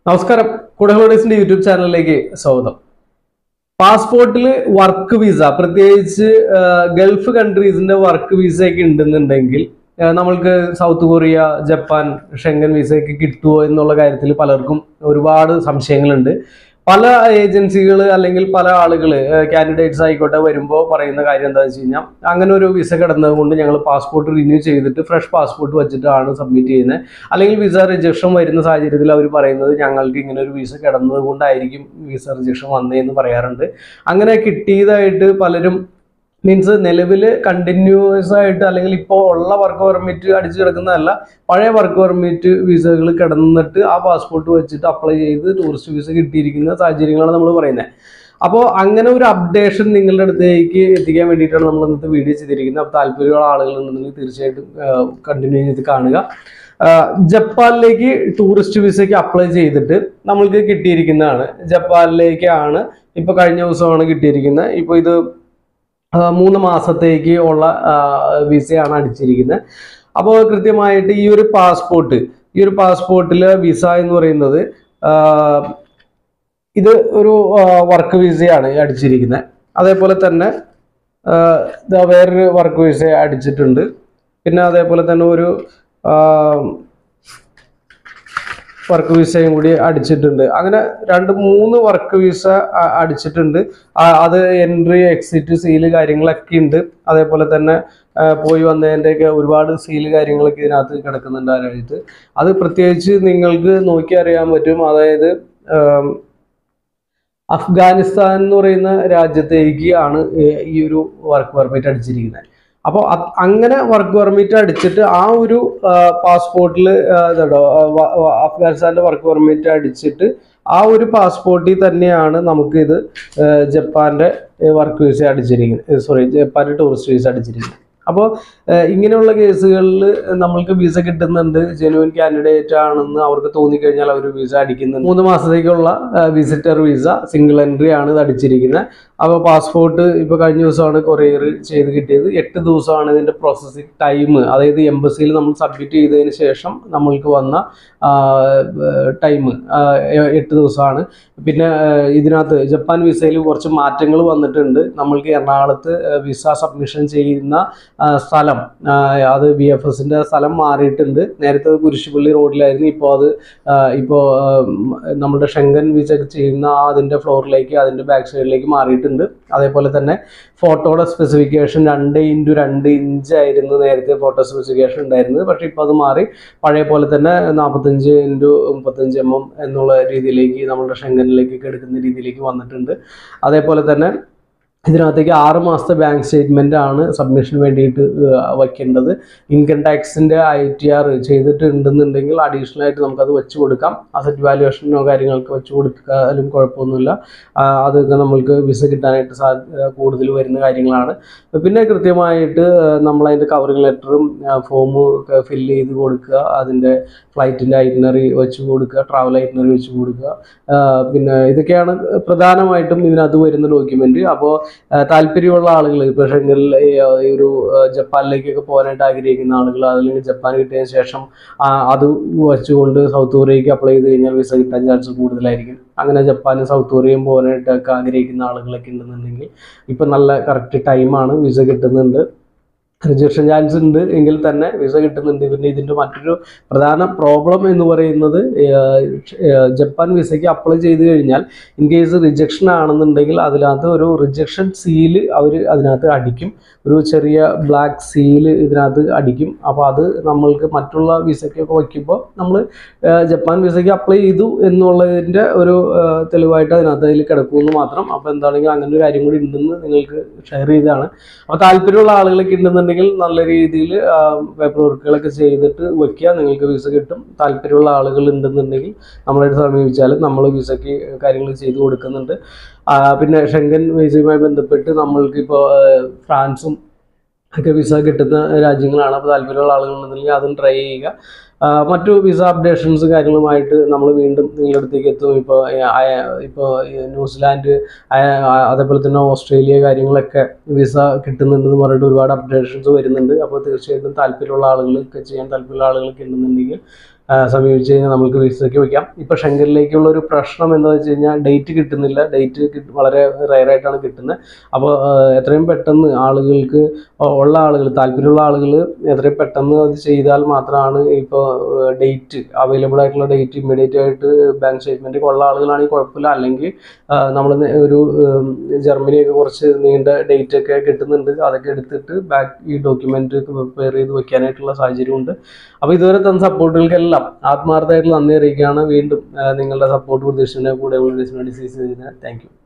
നമസ്കാരം കുടഹോളീസിന്റെ യൂട്യൂബ് ചാനലിലേക്ക് സ്വാഗതം പാസ്പോർട്ടിൽ വർക്ക് വിസ പ്രത്യേകിച്ച് ആ, ഗൾഫ് കൺട്രീസിന്റെ വർക്ക് വിസ ഒക്കെ ഉണ്ടെന്നുണ്ടെങ്കിൽ ആ, നമ്മൾക്ക് South Korea Japan Schengen visa ഒക്കെ കിട്ടുമോ എന്നുള്ള കാര്യത്തിൽ പലർക്കും ഒരുപാട് സംശയങ്ങളുണ്ട് പല ഏജൻസികൾ അല്ലെങ്കിൽ പല ആളുകൾ കാൻഡിഡേറ്റ്സ് ആയിക്കോട്ടെ വരുമ്പോൾ പറയുന്ന കാര്യം എന്താണെന്ന് വെച്ച് കഴിഞ്ഞാൽ അങ്ങനെ ഒരു വിസ കിടന്നത് കൊണ്ട് ഞങ്ങൾ പാസ്പോർട്ട് റിന്യൂ ചെയ്തിട്ട് ഫ്രഷ് പാസ്പോർട്ട് വെച്ചിട്ടാണ് സബ്മിറ്റ് ചെയ്യുന്നത് അല്ലെങ്കിൽ വിസ റിജക്ഷൻ വരുന്ന സാഹചര്യത്തിൽ അവർ പറയുന്നത് ഞങ്ങൾക്ക് ഇങ്ങനെ ഒരു വിസ കിടന്നത് കൊണ്ടായിരിക്കും വിസ റിജക്ഷൻ വന്നതെന്ന് പറയാറുണ്ട് അങ്ങനെ കിട്ടിയതായിട്ട് പലരും മീൻസ് നിലവിൽ കണ്ടിന്യൂസ് ആയിട്ട് അല്ലെങ്കിൽ ഇപ്പോൾ ഉള്ള വർക്ക് പെർമിറ്റ് അടിച്ചു കിടക്കുന്നതല്ല പഴയ വർക്ക് പെർമിറ്റ് വിസകൾ കിടന്നിട്ട് ആ പാസ്പോർട്ട് വെച്ചിട്ട് അപ്ലൈ ചെയ്ത് ടൂറിസ്റ്റ് വിസ കിട്ടിയിരിക്കുന്ന സാഹചര്യങ്ങളാണ് നമ്മൾ പറയുന്നത് അപ്പോൾ അങ്ങനെ ഒരു അപ്ഡേഷൻ നിങ്ങളുടെ അടുത്തേക്ക് എത്തിക്കാൻ വേണ്ടിയിട്ടാണ് നമ്മൾ ഇന്നത്തെ വീഡിയോ ചെയ്തിരിക്കുന്നത് അപ്പോൾ താല്പര്യമുള്ള ആളുകളുണ്ടെന്നുണ്ടെങ്കിൽ തീർച്ചയായിട്ടും കണ്ടിന്യൂ ചെയ്ത് കാണുക ആഹ് ജപ്പാനിലേക്ക് ടൂറിസ്റ്റ് വിസയ്ക്ക് അപ്ലൈ ചെയ്തിട്ട് നമ്മൾക്ക് കിട്ടിയിരിക്കുന്നതാണ് ജപ്പാനിലേക്കാണ് ഇപ്പോൾ കഴിഞ്ഞ ദിവസമാണ് കിട്ടിയിരിക്കുന്നത് ഇപ്പോൾ ഇത് ആഹ് മൂന്ന് മാസത്തേക്ക് ഉള്ള ആഹ് വിസയാണ് അടിച്ചിരിക്കുന്നത് അപ്പോൾ കൃത്യമായിട്ട് ഈ ഒരു പാസ്പോർട്ട് ഈ ഒരു പാസ്പോർട്ടിൽ വിസ എന്ന് പറയുന്നത് ആഹ് ഇത് ഒരു വർക്ക് വിസയാണ് ഈ അടിച്ചിരിക്കുന്നത് അതേപോലെ തന്നെ ആഹ് ഇതാ വേറൊരു വർക്ക് വിസ അടിച്ചിട്ടുണ്ട് പിന്നെ അതേപോലെ തന്നെ ഒരു വർക്ക് വിസയും കൂടി അടിച്ചിട്ടുണ്ട് അങ്ങനെ രണ്ട് മൂന്ന് വർക്ക് വിസ അ- അടിച്ചിട്ടുണ്ട് ആ, അത് എൻട്രി എക്സിറ്റ് സീല് കാര്യങ്ങളൊക്കെ ഉണ്ട് അതേപോലെ തന്നെ ആ, പോയി വന്നതിൻ്റെയൊക്കെ ഒരുപാട് സീല് കാര്യങ്ങളൊക്കെ ഇതിനകത്ത് കിടക്കുന്നുണ്ട് അതിനായിട്ട് അത് പ്രത്യേകിച്ച് നിങ്ങൾക്ക് നോക്കി അറിയാൻ പറ്റും അതായത് ആം, അഫ്ഗാനിസ്ഥാൻ എന്ന് പറയുന്ന രാജ്യത്തേക്ക് ആണ് ഏ- ഈ ഒരു വർക്ക് പെർമിറ്റ് അടിച്ചിരിക്കുന്നത് അപ്പോൾ അങ്ങനെ വർക്ക് പെർമിറ്റ് അടിച്ചിട്ട് ആ ഒരു പാസ്പോർട്ടിൽ ഇതോ അഫ്ഗാനിസ്ഥാന്റെ വർക്ക് പെർമിറ്റ് അടിച്ചിട്ട് ആ ഒരു പാസ്പോർട്ടിൽ തന്നെയാണ് നമുക്ക് ഇത് ആ, ജപ്പാന്റെ വർക്ക് വിസ അടിച്ചിരിക്കുന്നത് സോറി ജപ്പാന്റെ ടൂറിസ്റ്റ് വിസ അടിച്ചിരിക്കുന്നത് അപ്പോൾ ഇങ്ങനെയുള്ള കേസുകളിൽ നമ്മൾക്ക് വിസ കിട്ടുന്നുണ്ട് ജെനുവൻ കാൻഡിഡേറ്റ് ആണെന്ന് അവർക്ക് തോന്നിക്കഴിഞ്ഞാൽ അവർ വിസ അടിക്കുന്നുണ്ട് മൂന്ന് മാസത്തേക്കുള്ള വിസിറ്റർ വിസ സിംഗിൾ എൻട്രി ആണ് ഇത് അടിച്ചിരിക്കുന്നത് അപ്പോൾ പാസ്പോർട്ട് ഇപ്പോൾ കഴിഞ്ഞ ദിവസമാണ് കൊറിയർ ചെയ്ത് കിട്ടിയത് എട്ട് ദിവസമാണ് ഇതിൻ്റെ പ്രോസസ്സിംഗ് ടൈം അതായത് എംബസിയിൽ നമ്മൾ സബ്മിറ്റ് ചെയ്തതിന് ശേഷം നമ്മൾക്ക് വന്ന ടൈം എട്ട് ദിവസമാണ് പിന്നെ ആ, ഇതിനകത്ത് ജപ്പാൻ വിസയിൽ കുറച്ച് മാറ്റങ്ങൾ വന്നിട്ടുണ്ട് നമ്മൾക്ക് എറണാകുളത്ത് വിസ സബ്മിഷൻ ചെയ്യുന്ന ആ, സ്ഥലം ആ, അത് ബി എഫ് എസിൻ്റെ സ്ഥലം മാറിയിട്ടുണ്ട് നേരത്തെ അത് കുരിശുപള്ളി റോഡിലായിരുന്നു ഇപ്പോൾ അത് ഇപ്പോൾ നമ്മുടെ ഷെങ്കൻ വിസ ചെയ്യുന്ന ആ അതിൻ്റെ ഫ്ലോറിലേക്ക് അതിൻ്റെ ബാക്ക് സൈഡിലേക്ക് മാറിയിട്ടുണ്ട് അതേപോലെ തന്നെ ഫോട്ടോയുടെ സ്പെസിഫിക്കേഷൻ രണ്ട് ഇൻറ്റു രണ്ട് ഇഞ്ച് ആയിരുന്നു നേരത്തെ ഫോട്ടോ സ്പെസിഫിക്കേഷൻ ഉണ്ടായിരുന്നത് പക്ഷേ ഇപ്പോൾ അത് മാറി പഴയ പോലെ തന്നെ നാൽപ്പത്തഞ്ച് ഇൻറ്റു മുപ്പത്തഞ്ച് എം എം എന്നുള്ള രീതിയിലേക്ക് നമ്മുടെ ഷെങ്കനിലേക്കൊക്കെ എടുക്കുന്ന രീതിയിലേക്ക് വന്നിട്ടുണ്ട് അതേപോലെ തന്നെ ഇതിനകത്തേക്ക് ആറ് മാസത്തെ ബാങ്ക് സ്റ്റേറ്റ്മെൻ്റ് ആണ് സബ്മിഷന് വേണ്ടിയിട്ട് ഏഹ്, വയ്ക്കേണ്ടത് ഇൻകം ടാക്സിൻ്റെ ഐ ടി ആർ ചെയ്തിട്ടുണ്ടെന്നുണ്ടെങ്കിൽ അഡീഷണൽ ആയിട്ട് നമുക്കത് വെച്ച് കൊടുക്കാം അസറ്റ് വാല്യുവേഷനോ കാര്യങ്ങൾക്ക് വെച്ച് കൊടുക്കാനും കുഴപ്പമൊന്നുമില്ല ആ, അതൊക്കെ നമ്മൾക്ക് വിസ കിട്ടാനായിട്ട് സാ കൂടുതൽ വരുന്ന കാര്യങ്ങളാണ് പിന്നെ കൃത്യമായിട്ട് നമ്മളതിൻ്റെ കവറിംഗ് ലെറ്ററും ഫോമും ഒക്കെ ഫില്ല് ചെയ്ത് കൊടുക്കുക അതിൻ്റെ ഫ്ലൈറ്റിൻ്റെ ഐറ്റിനറി വെച്ച് കൊടുക്കുക ട്രാവൽ ഐറ്റിനറി വെച്ച് കൊടുക്കുക ആ, പിന്നെ ഇതൊക്കെയാണ് പ്രധാനമായിട്ടും ഇതിനകത്ത് വരുന്ന ഡോക്യുമെൻ്റ് അപ്പോൾ താല്പര്യമുള്ള ആളുകൾ ഇപ്പോൾ ഷെങ്കനിൽ ഈ ഒരു ആ, ജപ്പാനിലേക്കൊക്കെ പോകാനായിട്ട് ആഗ്രഹിക്കുന്ന ആളുകൾ അല്ലെങ്കിൽ ജപ്പാൻ കിട്ടിയതിന് ശേഷം ആ, അത് വെച്ചുകൊണ്ട് സൗത്ത് കൊറിയയ്ക്ക് അപ്ലൈ ചെയ്ത് കഴിഞ്ഞാൽ വിസ കിട്ടാൻ ചാൻസ് കൂടുതലായിരിക്കും അങ്ങനെ ജപ്പാനും സൗത്ത് കൊറിയയും പോകാനായിട്ടൊക്കെ ആഗ്രഹിക്കുന്ന ആളുകളൊക്കെ ഉണ്ടെന്നുണ്ടെങ്കിൽ ഇപ്പം നല്ല കറക്റ്റ് ടൈമാണ് വിസ കിട്ടുന്നുണ്ട് റിജക്ഷൻ ചാൻസ് ഉണ്ട് എങ്കിൽ തന്നെ വിസ കിട്ടുന്നുണ്ട് പിന്നെ ഇതിൻ്റെ മറ്റൊരു പ്രധാന പ്രോബ്ലം എന്ന് പറയുന്നത് ഏഹ്, ഏഹ്, ജപ്പാൻ വിസയ്ക്ക് അപ്ലൈ ചെയ്ത് കഴിഞ്ഞാൽ ഇൻ കേസ് റിജക്ഷൻ ആണെന്നുണ്ടെങ്കിൽ അതിനകത്ത് ഒരു റിജക്ഷൻ സീല് അവർ അതിനകത്ത് അടിക്കും ഒരു ചെറിയ ബ്ലാക്ക് സീല് ഇതിനകത്ത് അടിക്കും അപ്പോൾ അത് നമ്മൾക്ക് മറ്റുള്ള വിസയ്ക്കൊക്കെ വയ്ക്കുമ്പോൾ നമ്മൾ ജപ്പാൻ വിസയ്ക്ക് അപ്ലൈ ചെയ്തു എന്നുള്ളതിൻ്റെ ഒരു ഏഹ്, തെളിവായിട്ട് അതിനകത്ത് അതിൽ കിടക്കുമെന്ന് മാത്രം അപ്പോൾ എന്താണെങ്കിലും അങ്ങനെ ഒരു കാര്യം കൂടി ഉണ്ടെന്ന് നിങ്ങൾക്ക് ഷെയർ ചെയ്തതാണ് അപ്പോൾ താല്പര്യമുള്ള ആളുകളൊക്കെ ഉണ്ടെന്നുണ്ടെങ്കിൽ നല്ല രീതിയിൽ പേപ്പർ വർക്കുകളൊക്കെ ചെയ്തിട്ട് വെക്കുക നിങ്ങൾക്ക് വിസ കിട്ടും താല്പര്യമുള്ള ആളുകൾ ഉണ്ടെന്നുണ്ടെങ്കിൽ നമ്മളായിട്ട് സമീപിച്ചാൽ നമ്മൾ വിസയ്ക്ക് കാര്യങ്ങൾ ചെയ്തു കൊടുക്കുന്നുണ്ട് ആ, പിന്നെ ഷെങ്കൻ വിസയുമായി ബന്ധപ്പെട്ട് നമ്മൾക്ക് ഇപ്പോൾ ഫ്രാൻസും ഒക്കെ വിസ കിട്ടുന്ന രാജ്യങ്ങളാണ് അപ്പോൾ താല്പര്യമുള്ള ആളുകളുണ്ടെന്നുണ്ടെങ്കിൽ അതും ട്രൈ ചെയ്യുക ആ, മറ്റു വിസ അപ്ഡേഷൻസ് കാര്യങ്ങളുമായിട്ട് നമ്മൾ വീണ്ടും നിങ്ങളുടെ അടുത്തേക്ക് എത്തും ഇപ്പോൾ ഇപ്പോൾ ന്യൂസിലാൻഡ് ആ- ആ- അതേപോലെ തന്നെ ഓസ്ട്രേലിയ കാര്യങ്ങളൊക്കെ വിസ കിട്ടുന്നുണ്ടെന്ന് പറഞ്ഞിട്ട് ഒരുപാട് അപ്ഡേഷൻസ് വരുന്നുണ്ട് അപ്പോൾ തീർച്ചയായിട്ടും താല്പര്യമുള്ള ആളുകൾക്ക് ചെയ്യാൻ താല്പര്യമുള്ള ആളുകളൊക്കെ ഉണ്ടെന്നുണ്ടെങ്കിൽ ആ, സമീപിച്ച് കഴിഞ്ഞാൽ നമുക്ക് വിസയ്ക്ക് വയ്ക്കാം ഇപ്പോൾ ഷെങ്കറിലേക്കുള്ള ഒരു പ്രശ്നം എന്താ വെച്ച് കഴിഞ്ഞാൽ ഡേറ്റ് കിട്ടുന്നില്ല ഡേറ്റ് വളരെ റയറായിട്ടാണ് കിട്ടുന്നത് അപ്പോൾ എത്രയും പെട്ടെന്ന് ആളുകൾക്ക് ഉള്ള ആളുകൾ താല്പര്യമുള്ള ആളുകൾ എത്രയും പെട്ടെന്ന് അത് ചെയ്താൽ മാത്രമാണ് ഇപ്പോൾ ഡേറ്റ് അവൈലബിൾ ആയിട്ടുള്ള ഡേറ്റ് ഇമ്മീഡിയറ്റ് ആയിട്ട് ബാങ്ക് സ്റ്റേറ്റ്മെൻറ്റ് ഉള്ള ആളുകളാണെങ്കിൽ കുഴപ്പമില്ല അല്ലെങ്കിൽ നമ്മൾ ഒരു ഉം, ജർമ്മനിയൊക്കെ കുറച്ച് നീണ്ട ഡേറ്റ് ഒക്കെ കിട്ടുന്നുണ്ട് അതൊക്കെ എടുത്തിട്ട് ബാക്ക് ഈ ഡോക്യുമെൻ്റ് പ്രിപ്പയർ ചെയ്ത് വെക്കാനായിട്ടുള്ള സാഹചര്യമുണ്ട് അപ്പോൾ ഇതുവരെ തന്ന സപ്പോർട്ടുകൾക്കെല്ലാം ആത്മാർത്ഥമായിട്ടുള്ള നന്ദി അറിയിക്കുകയാണ് വീണ്ടും ആ, നിങ്ങളുടെ സപ്പോർട്ട് പ്രതീക്ഷിക്കുന്ന കൂടെ ഡിസീസ് താങ്ക് യു